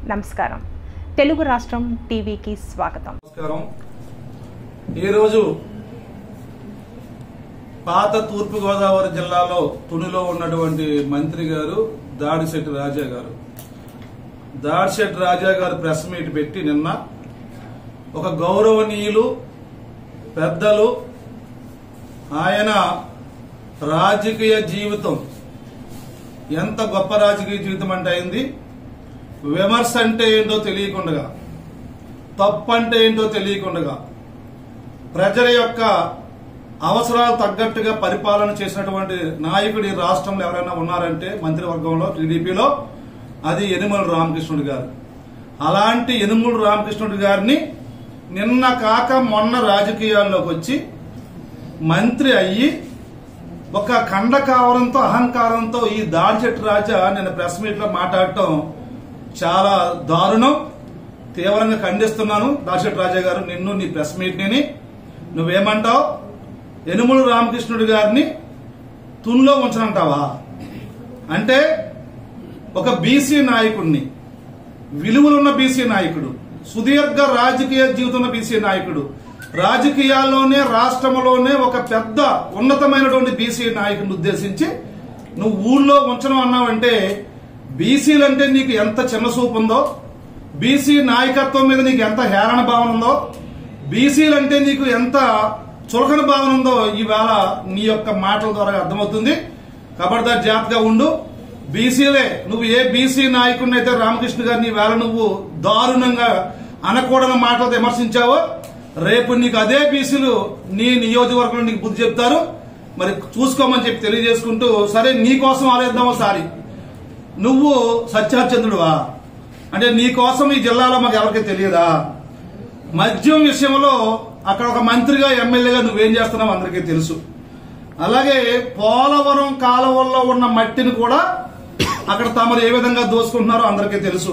నమస్కారం తెలుగు రాష్ట్రం టీవీకి స్వాగతం నమస్కారం ఈరోజు పాత తూర్పుగోదావరి జిల్లాలో తునిలో ఉన్నటువంటి మంత్రి గారు దాడిశెట్టి రాజా గారు దాడిశెట్టి రాజా గారు ప్రెస్ మీట్ పెట్టి నిన్న ఒక గౌరవనీయులు పెద్దలు ఆయన రాజకీయ జీవితం ఎంత గొప్ప రాజకీయ జీవితం అంటే అయింది విమర్శ అంటే ఏంటో తెలియకుండా తప్పు అంటే ఏంటో తెలియకుండా ప్రజల యొక్క అవసరాలు తగ్గట్టుగా పరిపాలన చేసినటువంటి నాయకుడు ఈ రాష్ట్రంలో ఎవరైనా ఉన్నారంటే మంత్రివర్గంలో టీడీపీలో అది యనుమల రామకృష్ణుడు గారు అలాంటి యనుమల రామకృష్ణుడు గారిని నిన్న కాక మొన్న రాజకీయాల్లోకి వచ్చి మంత్రి అయ్యి ఒక ఖండకావరంతో అహంకారంతో ఈ దాడిచెట్టు రాజా నిన్న ప్రెస్ మీట్ లో మాట్లాడటం చాలా దారుణం తీవ్రంగా ఖండిస్తున్నాను దాడిచెట్టు రాజా గారు నిన్ను నీ ప్రెస్ మీట్ ని నువ్వేమంటావు యనుమల రామకృష్ణుడి గారిని తున్లో ఉంచనంటావా అంటే ఒక బీసీ నాయకుడిని విలువలున్న బీసీ నాయకుడు సుదీర్ఘ రాజకీయ జీవితం ఉన్న బీసీ నాయకుడు రాజకీయాల్లోనే రాష్ట్రంలోనే ఒక పెద్ద ఉన్నతమైనటువంటి బీసీ నాయకుడిని ఉద్దేశించి నువ్వు ఊళ్ళో ఉంచడం అన్నావంటే బీసీలంటే నీకు ఎంత చిన్న చూపు ఉందో బీసీ నాయకత్వం మీద నీకు ఎంత హేళన భావన ఉందో బీసీలంటే నీకు ఎంత చులకన భావన ఉందో ఈవేళ నీ యొక్క మాటల ద్వారా అర్థమవుతుంది కాబట్టి జాగ్రత్తగా ఉండు బీసీలే నువ్వు ఏ బీసీ నాయకుడిని అయితే రామకృష్ణ గారిని వేళ నువ్వు దారుణంగా అనకూడని మాటలతో విమర్శించావో రేపు నీకు అదే బీసీలు నీ నియోజకవర్గంలో నీకు బుద్ధి చెప్తారు మరి చూసుకోమని చెప్పి తెలియజేసుకుంటూ సరే నీ కోసం ఆలోచిద్దామో సారి నువ్వు సత్యహరిచంద్రుడువా అంటే నీ కోసం ఈ జిల్లాలో మాకు ఎవరికి తెలియదా మద్యం విషయంలో అక్కడ ఒక మంత్రిగా ఎమ్మెల్యేగా నువ్వేం చేస్తున్నావు అందరికీ తెలుసు అలాగే పోలవరం కాలువల్లో ఉన్న మట్టిని కూడా అక్కడ తమరు ఏ విధంగా దోసుకుంటున్నారో అందరికీ తెలుసు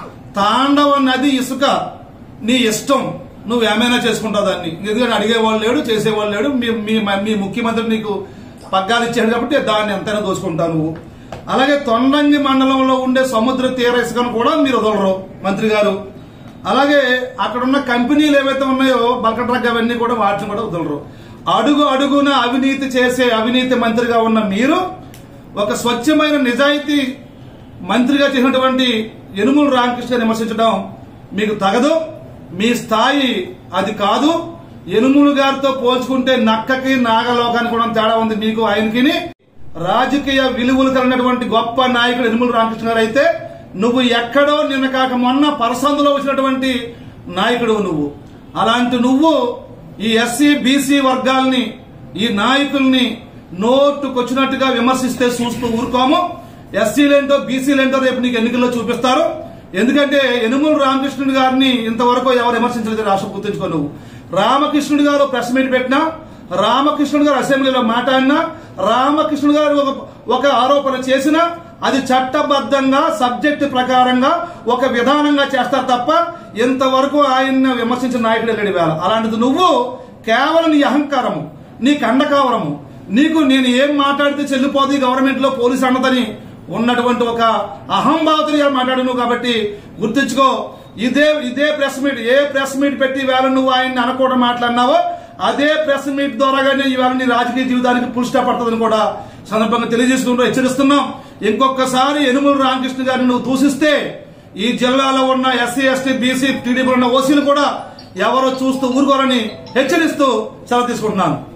తాండవ నది ఇసుక నీ ఇష్టం నువ్వు ఏమైనా చేసుకుంటావు దాన్ని ఎందుకంటే అడిగేవాళ్ళు లేడు చేసేవాళ్ళు లేడు మీ మీ మీ ముఖ్యమంత్రి నీకు పగ్గాలు ఇచ్చాడు కాబట్టి దాన్ని ఎంతైనా దోసుకుంటావు నువ్వు అలాగే తొండంగి మండలంలో ఉండే సముద్ర తీర ఇసుకను కూడా మీరు వదలరు మంత్రి గారు అలాగే అక్కడ ఉన్న కంపెనీలు ఏవైతే ఉన్నాయో బల్క డ్రగ్ అవన్నీ కూడా వాటిని కూడా వదలరు అడుగు అడుగున అవినీతి చేసే అవినీతి మంత్రిగా ఉన్న మీరు ఒక స్వచ్ఛమైన నిజాయితీ మంత్రిగా చేసినటువంటి యనుమల రామకృష్ణ విమర్శించడం మీకు తగదు మీ స్థాయి అది కాదు యనుమలు గారితో పోల్చుకుంటే నక్కకి నాగలోకానికి కూడా తేడా ఉంది మీకు ఆయనకి రాజకీయ విలువలు కలిగినటువంటి గొప్ప నాయకుడు యనుమల రామకృష్ణ గారు అయితే నువ్వు ఎక్కడో నిన్న కాక మొన్న పరసందులో వచ్చినటువంటి నాయకుడు నువ్వు అలాంటి నువ్వు ఈ ఎస్సీ బీసీ వర్గాల్ని ఈ నాయకుల్ని నోటుకొచ్చినట్టుగా విమర్శిస్తే చూస్తూ ఊరుకోము ఎస్సీలేంటో బీసీలేంటో రేపు నీకు ఎన్నికల్లో చూపిస్తారు ఎందుకంటే యనుమల రామకృష్ణుడు గారిని ఇంతవరకు ఎవరు విమర్శించలేదు రాష్ట్రం గుర్తుంచుకో నువ్వు రామకృష్ణుడు గారు ప్రెస్ మీట్ పెట్టినా రామకృష్ణుడు గారు అసెంబ్లీలో మాట్లాడినా రామకృష్ణుడు గారు ఒక ఒక ఆరోపణ చేసినా అది చట్టబద్ధంగా సబ్జెక్టు ప్రకారంగా ఒక విధానంగా చేస్తారు తప్ప ఇంతవరకు ఆయన విమర్శించిన నాయకుడు వెళ్ళాడు వేళ అలాంటిది నువ్వు కేవలం నీ అహంకారము నీ కండకావరము నీకు నేను ఏం మాట్లాడితే చెల్లిపోదు గవర్నమెంట్ లో పోలీసు అన్నదని ఉన్నటువంటి ఒక అహంభావతులుగా మాట్లాడు కాబట్టి గుర్తుంచుకో ఇదే ఇదే ప్రెస్ మీట్ ఏ ప్రెస్ మీట్ పెట్టి వేళ నువ్వు ఆయన్ని అనకూడదు మాట్లాడినావో అదే ప్రెస్ మీట్ ద్వారాగానే ఈవేళ నీ రాజకీయ జీవితానికి పుల్ స్టాప్ పడుతుందని కూడా సందర్భంగా తెలియజేసుకుంటూ హెచ్చరిస్తున్నాం ఇంకొకసారి యనుమల రామకృష్ణ గారిని నువ్వు దూషిస్తే ఈ జిల్లాలో ఉన్న ఎస్సీ ఎస్టీ బీసీ టీడీపీ ఉన్న ఓసీలు కూడా ఎవరో చూస్తూ ఊరుకోరని హెచ్చరిస్తూ సెలవు తీసుకుంటున్నాను